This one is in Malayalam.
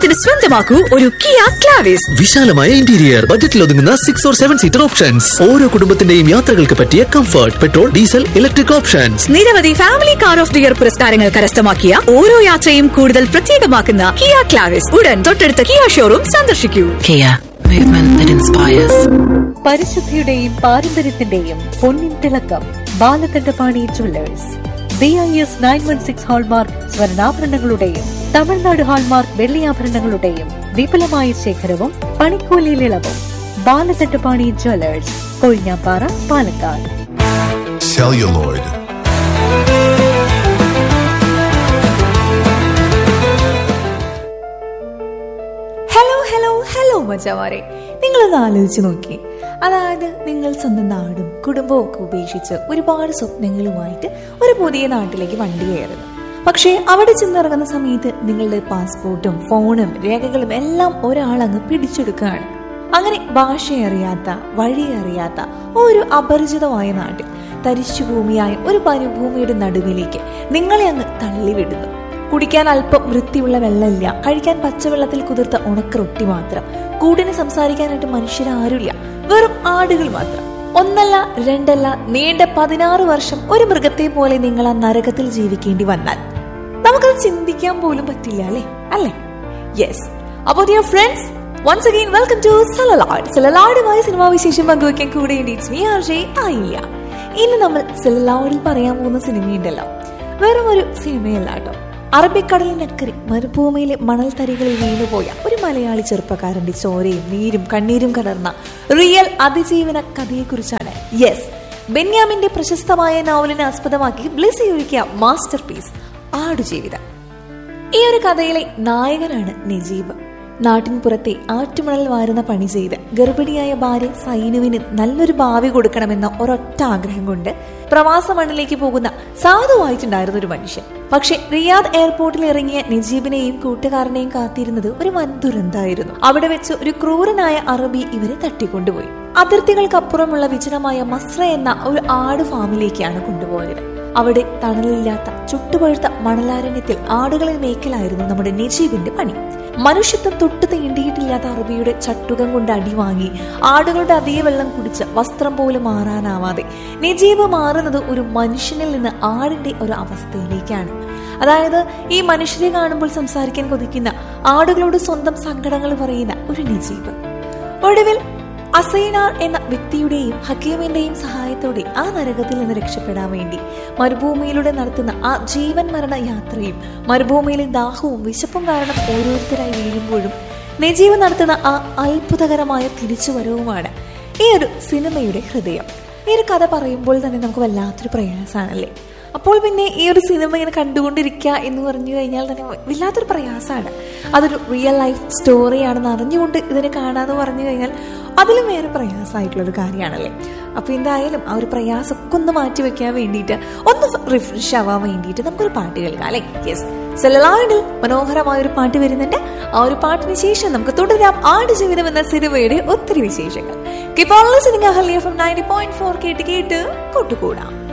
ഓണത്തിന് സ്വന്തമാക്കൂ ഒരു കിയ ക്ലാവിസ് വിശാലമായ ഇന്റീരിയർ ബജറ്റിൽ ഒതുങ്ങുന്ന six or seven seater options ഓരോ കുടുംബത്തിന്റെയും യാത്രകൾക്ക് പറ്റിയ comfort petrol diesel electric options നിരവധി family car of the year പുരസ്കാരങ്ങൾ കരസ്ഥമാക്കിയ ഓരോ യാത്രയും കൂടുതൽ പ്രത്യേകമാക്കുന്ന കിയ ക്ലാവിസ് ഉടൻ തൊട്ടടുത്ത കിയ ഷോറൂം സന്ദർശിക്കൂ Kia, movement that inspires. പരിശുദ്ധിയുടെയും പാരമ്പര്യത്തിന്റെയും പൊന്നിൻ തിളക്കം Balakantapani jewellers B I S nine one six hallmark സ്വർണ്ണാഭരണങ്ങളുടെയും തമിഴ്നാട് ഹാൾമാർക്ക് വെള്ളിയാഭരണങ്ങളുടെയും വിപുലമായ ശേഖരവും പണിക്കൂലിയിൽ ഇളവും Balakantapani jewellers Kozhinjampara Palakkad celluloid, hello hello hello മച്ചാമാരെ നിങ്ങളൊന്ന് ആലോചിച്ച് നോക്കി അതായത് നിങ്ങൾ സ്വന്തം നാടും കുടുംബവും ഒക്കെ ഉപേക്ഷിച്ച് ഒരുപാട് സ്വപ്നങ്ങളുമായിട്ട് ഒരു പുതിയ നാട്ടിലേക്ക് വണ്ടി കയറുന്നു പക്ഷേ അവിടെ ചെന്നിറങ്ങുന്ന സമയത്ത് നിങ്ങളുടെ പാസ്പോർട്ടും ഫോണും രേഖകളും എല്ലാം ഒരാൾ അങ്ങ് പിടിച്ചെടുക്കുകയാണ് അങ്ങനെ ഭാഷ അറിയാത്ത വഴി അറിയാത്ത ഒരു അപരിചിതമായ നാട്ടിൽ തരിശു ഭൂമിയായ ഒരു മരുഭൂമിയുടെ നടുവിലേക്ക് നിങ്ങളെ അങ്ങ് തള്ളിവിടുന്നു കുടിക്കാൻ അല്പം വൃത്തിയുള്ള വെള്ളമില്ല കഴിക്കാൻ പച്ചവെള്ളത്തിൽ കുതിർത്ത ഉണക്ക റൊട്ടി മാത്രം കൂടിന് സംസാരിക്കാനായിട്ട് മനുഷ്യരാരുമില്ല വെറും ആടുകൾ മാത്രം ഒന്നല്ല രണ്ടല്ല നീണ്ട പതിനാറ് വർഷം ഒരു മൃഗത്തെ പോലെ നിങ്ങൾ ആ നരകത്തിൽ ജീവിക്കേണ്ടി വന്നാൽ നമുക്കത് ചിന്തിക്കാൻ പോലും പറ്റില്ല അല്ലേ അല്ലേ യെസ് അപ്പോ dear friends once again welcome to celluloid സെലലാഡുമായി സിനിമാ വിശേഷം പങ്കുവയ്ക്കാൻ കൂടെ ഇറ്റ്സ് മീ ആർ ജെ ആയില്ല ഇന്ന് നമ്മൾ സെലലാഡിൽ പറയാൻ പോകുന്ന സിനിമയുണ്ടല്ലോ വെറും ഒരു സിനിമയല്ല കേട്ടോ അറബിക്കടലിനക്കരെ മരുഭൂമിയിലെ മണൽ തരികളിൽ വീണുപോയ ഒരു മലയാളി ചെറുപ്പക്കാരന്റെ ചോരയും നീരും കണ്ണീരും കലർന്ന റിയൽ അതിജീവന കഥയെക്കുറിച്ചാണ് യെസ് ബെന്യാമിന്റെ പ്രശസ്തമായ നോവലിനെ ആസ്പദമാക്കി ബ്ലിസി ഒരുക്കിയ മാസ്റ്റർ പീസ് ആടുജീവിതം ഈ ഒരു കഥയിലെ നായകനാണ് നജീബ് നാട്ടിൻ പുറത്തെ ആറ്റുമണൽ വാരുന്ന പണി ചെയ്ത് ഗർഭിണിയായ ഭാര്യ സൈനുവിന് നല്ലൊരു ഭാവി കൊടുക്കണമെന്ന ഒരൊറ്റ ആഗ്രഹം കൊണ്ട് പ്രവാസ മണ്ണിലേക്ക് പോകുന്ന സാധുവായിട്ടുണ്ടായിരുന്ന ഒരു മനുഷ്യൻ പക്ഷെ റിയാദ് എയർപോർട്ടിൽ ഇറങ്ങിയ നജീബിനെയും കൂട്ടുകാരനെയും കാത്തിരുന്നത് ഒരു വൻ ദുരന്തമായിരുന്നു അവിടെ വെച്ച് ഒരു ക്രൂരനായ അറബി ഇവരെ തട്ടിക്കൊണ്ടുപോയി അതിർത്തികൾക്കപ്പുറമുള്ള വിജനമായ മസ്ര എന്ന ഒരു ആട് ഫാമിലേക്കാണ് കൊണ്ടുപോയത് അവിടെ തണലില്ലാത്ത ചുട്ടുപഴുത്ത മണലാരണ്യത്തിൽ ആടുകളെ മേക്കലായിരുന്നു നമ്മുടെ നജീബിന്റെ പണി മനുഷ്യത്വം തൊട്ട് തീണ്ടിയിട്ടില്ലാത്ത അറബിയുടെ ചട്ടുകം കൊണ്ട് അടി വാങ്ങി ആടുകളുടെ അതേ വെള്ളം കുടിച്ച് വസ്ത്രം പോലും മാറാനാവാതെ നജീബ് മാറുന്നത് ഒരു മനുഷ്യനിൽ നിന്ന് ആടിന്റെ ഒരു അവസ്ഥയിലേക്കാണ് അതായത് ഈ മനുഷ്യരെ കാണുമ്പോൾ സംസാരിക്കാൻ കൊതിക്കുന്ന ആടുകളോട് സ്വന്തം സങ്കടങ്ങൾ പറയുന്ന ഒരു നജീബ് ഒടുവിൽ അസൈനാർ എന്ന വ്യക്തിയുടെയും ഹക്കീമിന്റെയും സഹായത്തോടെ ആ നരകത്തിൽ നിന്ന് രക്ഷപ്പെടാൻ വേണ്ടി മരുഭൂമിയിലൂടെ നടത്തുന്ന ആ ജീവൻ മരണ യാത്രയും മരുഭൂമിയിലെ ദാഹവും വിശപ്പും കാരണം ഓരോരുത്തരായി വീഴുമ്പോഴും നജീവ് നടത്തുന്ന ആ അത്ഭുതകരമായ തിരിച്ചുവരവുമാണ് ഈ ഒരു സിനിമയുടെ ഹൃദയം ഈ ഒരു കഥ പറയുമ്പോൾ തന്നെ നമുക്ക് വല്ലാത്തൊരു പ്രയാസമാണല്ലേ അപ്പോൾ പിന്നെ ഈ ഒരു സിനിമ ഇങ്ങനെ കണ്ടുകൊണ്ടിരിക്കുക എന്ന് പറഞ്ഞു കഴിഞ്ഞാൽ തന്നെ വല്ലാത്തൊരു പ്രയാസമാണ് അതൊരു റിയൽ ലൈഫ് സ്റ്റോറിയാണെന്ന് അറിഞ്ഞുകൊണ്ട് ഇതിനെ കാണാന്ന് പറഞ്ഞു കഴിഞ്ഞാൽ അതിലും വേറെ പ്രയാസമായിട്ടുള്ളൊരു കാര്യമാണല്ലേ അപ്പോൾ എന്തായാലും ആ ഒരു പ്രയാസമൊക്കെ ഒന്ന് മാറ്റി വെക്കാൻ വേണ്ടിയിട്ട് ഒന്ന് റിഫ്രഷ് ആവാൻ വേണ്ടിയിട്ട് നമുക്കൊരു പാട്ട് കേൾക്കാം അല്ലേ യെസ് സെലലാഡിൽ മനോഹരമായ ഒരു പാട്ട് വരുന്നുണ്ട് ആ ഒരു പാട്ടിന് ശേഷം നമുക്ക് തുടരാം ആട് ജീവിതം എന്ന സിനിമയുടെ ഒത്തിരി വിശേഷങ്ങൾ കിപ്പോൾ listening Ahalya from ninety point four കേട്ട് കേട്ട് കൂട്ടുകൂടാം